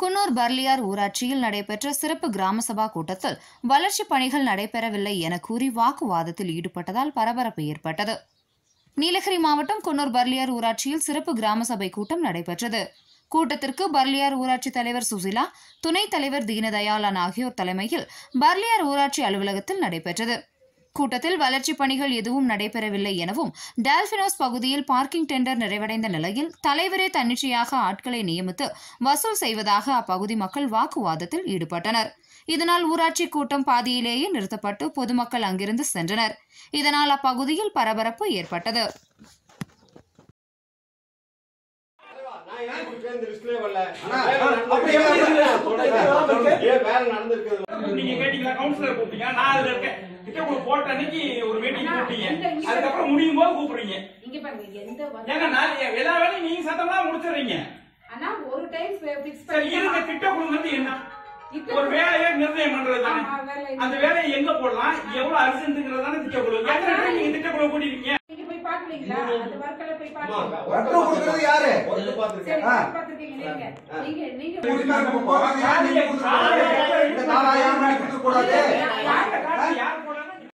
குன்னூர் பர்லியார் ஊராட்சியில் நடைபெற்ற சிறப்பு கிராம சபா கூட்டத்தில் வளர்ச்சிப் பணிகள் நடைபெறவில்லை என கூறி வாக்குவாதத்தில் ஈடுபட்டதால் பரபரப்பு ஏற்பட்டது நீலகிரி மாவட்டம் குன்னூர் பர்லியார் ஊராட்சியில் சிறப்பு கிராம சபை கூட்டம் நடைபெற்றது கூட்டத்திற்கு பர்லியார் ஊராட்சி தலைவர் சுசிலா துணைத் தலைவர் தீனதயாளன் ஆகியோர் தலைமையில் பர்லியார் ஊராட்சி அலுவலகத்தில் நடைபெற்றது கூட்டத்தில் வளர்ச்சிப் பணிகள் எதுவும் நடைபெறவில்லை எனவும் டால்பினோஸ் பகுதியில் பார்க்கிங் டெண்டர் நிறைவடைந்த நிலையில் தலைவரே தன்னிச்சையாக ஆட்களை நியமித்து வசூல் செய்வதாக அப்பகுதி மக்கள் வாக்குவாதத்தில் ஈடுபட்டனர் இதனால் ஊராட்சி கூட்டம் பாதியிலேயே நிறுத்தப்பட்டு பொதுமக்கள் அங்கிருந்து சென்றனர் இதனால் அப்பகுதியில் பரபரப்பு ஏற்பட்டது நான் ஏன் இப்படி சேர்ந்து லிஸ்ட்லயே வரல? அண்ணா, வேலை அப்படி நடந்திருக்கு. எப்படி சொல்றேன். இருக்கு? ஏன் வேலை நடந்திருக்குது? நீங்க கேட்டீங்களா கவுன்சிலர் கூப்பிட்டீங்க நான் அதுல இருக்கேன் கிட்ட உங்களுக்கு போட்ட அன்னைக்கு ஒரு மீட்டிங் கூப்பிட்டீங்க அதுக்கப்புறம் முடியும் போது கூப்பிடுறீங்க இங்க பாருங்க எந்த வ- ஏங்க நான் எல்லா வேலையும் நீங்க சத்தமா முடிச்சிடுறீங்க ஆனா ஒரு டைம் பிக்ஸ் சரி இருங்க திட்ட குழுங்கிறது என்ன ஒரு வேலையை நிர்ணயம் பண்றது தானே ஆமா, வேலை. அந்த வேலையை எங்க போடலாம் எவ்வளவு அர்ஜென்ட்ங்கிறது தானே திட்ட குழு எத்தனை time நீங்க திட்ட குழு கூட்டிருக்கீங்க நீங்க போய் பாக்கலீங்களா அந்த வர்க்கல போய் அம்மா, பாக்கலீங்களா வர்க்கம் கொடுக்கறது யாரு? ஒர்க்கு சரி பார்த்திருக்கேன். ஆ. பாத்துருக்கீங்க நீங்க நீங்க நீங்க உரிமையாளருக்கு போறது ஏன் நீங்க கொடுக்கக்கூடாது? இந்த நாலாயிரம் ரூபாய் கொடுக்கக்கூடாது?